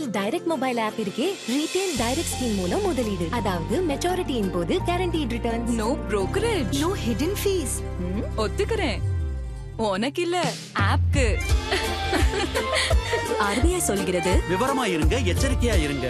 direct mobile app இருக்கே retail direct scheme மூலம் முதலீடு அதாவது மெச்சூரிட்டியின் போது guaranteed returns no brokerage no hidden fees ஒத்துக்கிறேன் உனக்கு இல்ல ஆப்க்கு ஆர்பிஐ சொல்கிறது விவரமா இருங்க எச்சரிக்கையா இருங்க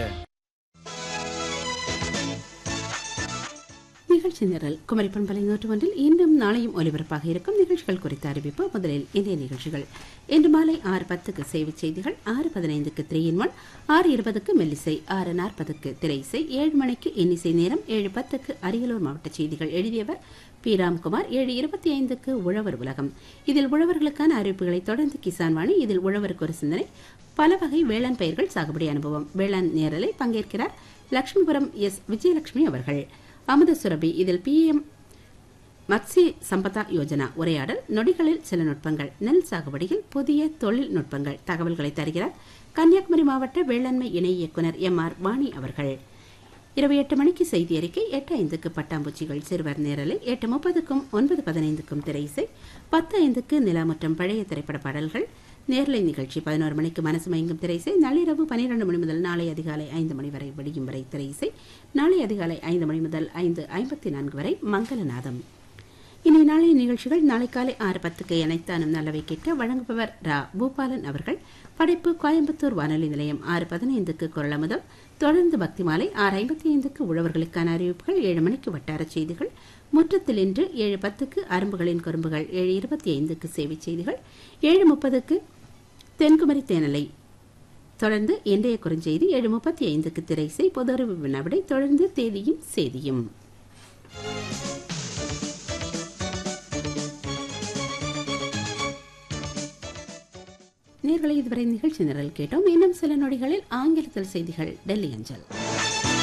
நிகழ்ச்சி நிரல் குமரி பண்பலை நூற்று ஒன்றில் இன்றும் நாளையும் ஒலிபரப்பாக இருக்கும் நிகழ்ச்சிகள் குறித்த அறிவிப்பு முதலில் இந்திய நிகழ்ச்சிகள் இன்று மாலை ஆறு பத்துக்கு செய்திச் செய்திகள் ஆறு பதினைந்துக்கு த்ரீ இன் ஒன் ஆறு இருபதுக்கு மெல்லிசை ஆறு நாற்பதுக்கு திரை இசை ஏழு மணிக்கு இன்னிசை நேரம் ஏழு பத்துக்கு அரியலூர் மாவட்ட செய்திகள் எழுதியவர் பி ராம்குமார் ஏழு இருபத்தி ஐந்துக்கு உழவர் உலகம் இதில் உழவர்களுக்கான அறிவிப்புகளை தொடர்ந்து கிசான் வாணி இதில் உழவருக்கு ஒரு சிந்தனை பல வகை வேளாண் பயிர்கள் சாகுபடி அனுபவம் வேளாண் நேரலை பங்கேற்கிறார் லட்சுமிபுரம் எஸ் விஜயலட்சுமி அவர்கள் அமுத சுரபி இதில் பிஎம் மத்ஸ்ய சம்பதா யோஜனா உரையாடல் நொடிகளில் சில நுட்பங்கள் நெல் சாகுபடியில் புதிய தொழில்நுட்பங்கள் தகவல்களை தருகிறார் கன்னியாகுமரி மாவட்ட வேளாண்மை இணை இயக்குனர் எம் ஆர் வாணி அவர்கள் இரவு எட்டு மணிக்கு செய்தி அறிக்கை எட்டு ஐந்துக்கு பட்டாம்பூச்சிகள் சிறுவர் நேரலை எட்டு முப்பதுக்கும் ஒன்பது பதினைந்துக்கும் திரை இசை பத்து ஐந்துக்கு நிலா மற்றும் பழைய திரைப்பட பாடல்கள் நேரலை நிகழ்ச்சி பதினோரு மணிக்கு மனசு மயங்கும் திரை இசை நள்ளிரவு பன்னிரண்டு மணி முதல் நாளை அதிகாலை ஐந்து மணி வரை விடியும் வரை திரை இசை நாளை அதிகாலை ஐந்து மணி முதல் ஐந்து ஐம்பத்தி நான்கு வரை மங்களநாதம் இனி நாளைய நிகழ்ச்சிகள் நாளை காலை ஆறு பத்துக்கு இணைத்தானும் நல்லவை கேட்க வழங்குபவர் ரா பூபாலன் அவர்கள் படைப்பு கோயம்புத்தூர் வானொலி நிலையம் ஆறு பதினைந்துக்கு குரலமுதம் தொடர்ந்து பக்தி மாலை ஆறு ஐம்பத்தி ஐந்துக்கு உழவர்களுக்கான அறிவிப்புகள் ஏழு மணிக்கு வட்டார செய்திகள் முற்றத்தில் இன்று ஏழு பத்துக்கு அரும்புகளின் குறும்புகள் ஏழு இருபத்தி ஐந்துக்கு சேவை செய்திகள் ஏழு முப்பதுக்கு தென்குமரி தேனலை தொடர்ந்து இன்றைய குறுஞ்செய்தி ஏழு முப்பத்தி ஐந்துக்கு திரைசை பொதறிவு வினாவிடை தொடர்ந்து தேதியும் செய்தியும் நேர்களை இதுவரை நிகழ்ச்சி நிரல் கேட்டோம் இன்னும் சில நொடிகளில் ஆங்கிலத்தில் செய்திகள் டெல்லி அஞ்சல்